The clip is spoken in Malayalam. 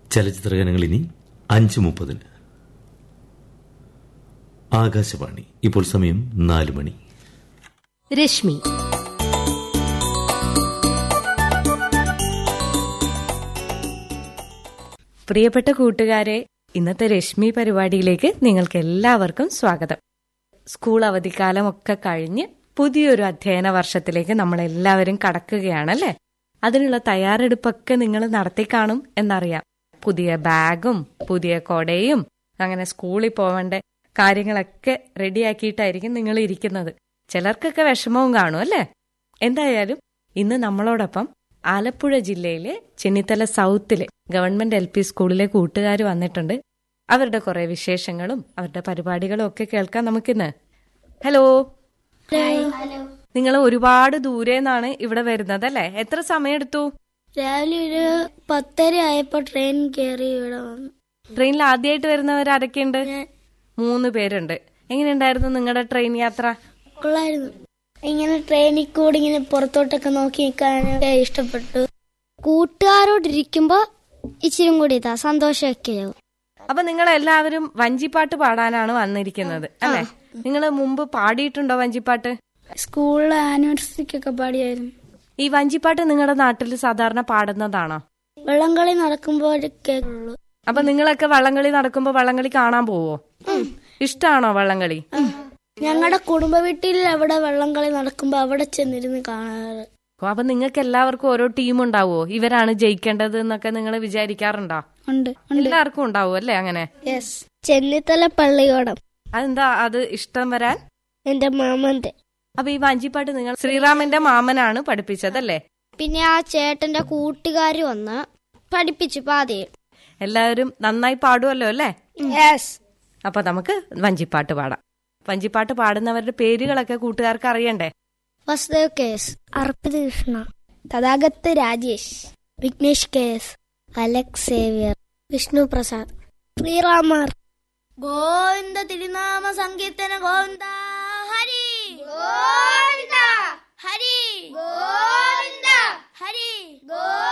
ചലച്ചിത്രഗാനങ്ങൾ ഇനി അഞ്ച് മുപ്പതിന് ആകാശവാണി ഇപ്പോൾ സമയം നാല് മണി രശ്മി പ്രിയപ്പെട്ട കൂട്ടുകാരെ ഇന്നത്തെ രശ്മി പരിപാടിയിലേക്ക് നിങ്ങൾക്ക് എല്ലാവർക്കും സ്വാഗതം സ്കൂൾ അവധിക്കാലം ഒക്കെ കഴിഞ്ഞ് പുതിയൊരു അധ്യയന വർഷത്തിലേക്ക് നമ്മൾ എല്ലാവരും കടക്കുകയാണല്ലേ അതിനുള്ള തയ്യാറെടുപ്പൊക്കെ നിങ്ങൾ നടത്തി കാണും എന്നറിയാം പുതിയ ബാഗും പുതിയ കൊടയും അങ്ങനെ സ്കൂളിൽ പോവേണ്ട കാര്യങ്ങളൊക്കെ റെഡിയാക്കിയിട്ടായിരിക്കും നിങ്ങൾ ഇരിക്കുന്നത് ചിലർക്കൊക്കെ വിഷമവും കാണും അല്ലേ എന്തായാലും ഇന്ന് നമ്മളോടൊപ്പം ആലപ്പുഴ ജില്ലയിലെ ചെന്നിത്തല സൗത്തിലെ ഗവൺമെന്റ് എൽ പി സ്കൂളിലെ കൂട്ടുകാർ വന്നിട്ടുണ്ട് അവരുടെ കുറെ വിശേഷങ്ങളും അവരുടെ പരിപാടികളും ഒക്കെ കേൾക്കാം നമുക്കിന്ന് ഹലോ നിങ്ങൾ ഒരുപാട് ദൂരെ നിന്നാണ് ഇവിടെ വരുന്നത് അല്ലേ എത്ര സമയം എടുത്തു രാവിലെ ഒരു പത്തര ആയപ്പോ ട്രെയിൻ കയറി ഇവിടെ വന്നു ട്രെയിനിൽ ആദ്യമായിട്ട് വരുന്നവർ ആരൊക്കെയുണ്ട് മൂന്ന് പേരുണ്ട് എങ്ങനെയുണ്ടായിരുന്നു നിങ്ങളുടെ ട്രെയിൻ യാത്ര കൊള്ളായിരുന്നു ഇങ്ങനെ ട്രെയിനിൽ കൂടി ഇങ്ങനെ പുറത്തോട്ടൊക്കെ നോക്കി നിൽക്കാനൊക്കെ ഇഷ്ടപ്പെട്ടു കൂട്ടുകാരോടിരിക്കുമ്പോ ഇച്ചിരി കൂടി ഇതാ സന്തോഷമൊക്കെയാവും അപ്പൊ നിങ്ങൾ എല്ലാവരും വഞ്ചിപ്പാട്ട് പാടാനാണ് വന്നിരിക്കുന്നത് അല്ലെ നിങ്ങൾ മുമ്പ് പാടിയിട്ടുണ്ടോ വഞ്ചിപ്പാട്ട് സ്കൂളിലെ ആനിവേഴ്സറിക്കൊക്കെ പാടിയായിരുന്നു ഈ വഞ്ചിപ്പാട്ട് നിങ്ങളുടെ നാട്ടിൽ സാധാരണ പാടുന്നതാണോ വെള്ളംകളി നടക്കുമ്പോൾ കേൾക്കുള്ളൂ അപ്പൊ നിങ്ങളൊക്കെ വള്ളംകളി നടക്കുമ്പോ വള്ളംകളി കാണാൻ പോവോ ഇഷ്ടാണോ വള്ളംകളി ഞങ്ങളുടെ കുടുംബ വീട്ടിൽ അവിടെ വെള്ളംകളി നടക്കുമ്പോ അവിടെ ചെന്നിരുന്ന് കാണാറ് ഓ, അപ്പൊ നിങ്ങൾക്ക് എല്ലാവർക്കും ഓരോ ടീം ഉണ്ടാവോ ഇവരാണ് ജയിക്കേണ്ടത് എന്നൊക്കെ നിങ്ങൾ വിചാരിക്കാറുണ്ടോ ഉണ്ട് എല്ലാവർക്കും ഉണ്ടാവും അല്ലേ അങ്ങനെ യെസ് ചെന്നിത്തല പള്ളിയോടം അതെന്താ അത് ഇഷ്ടം വരാൻ എന്റെ മാമന്റെ അപ്പൊ ഈ വഞ്ചിപ്പാട്ട് നിങ്ങൾ ശ്രീറാമിന്റെ മാമനാണ് പഠിപ്പിച്ചതല്ലേ പിന്നെ ആ ചേട്ടന്റെ കൂട്ടുകാർ വന്ന് പഠിപ്പിച്ചു പാതയിൽ എല്ലാവരും നന്നായി പാടുമല്ലോ അല്ലേ യെസ് അപ്പൊ നമുക്ക് വഞ്ചിപ്പാട്ട് പാടാം വഞ്ചിപ്പാട്ട് പാടുന്നവരുടെ പേരുകളൊക്കെ കൂട്ടുകാർക്ക് അറിയണ്ടേ Vasudev K S Arpitha Krishna Thathagath Rajesh Vignesh K S Alex Xavier Vishnu Prasad Sriramar Govinda തിരുനാമ സങ്കീർത്തന ഗോവിന്ദ ഹരി ഗോവിന്ദ ഹരി ഗോവിന്ദ ഹരി ഗോവിന്ദ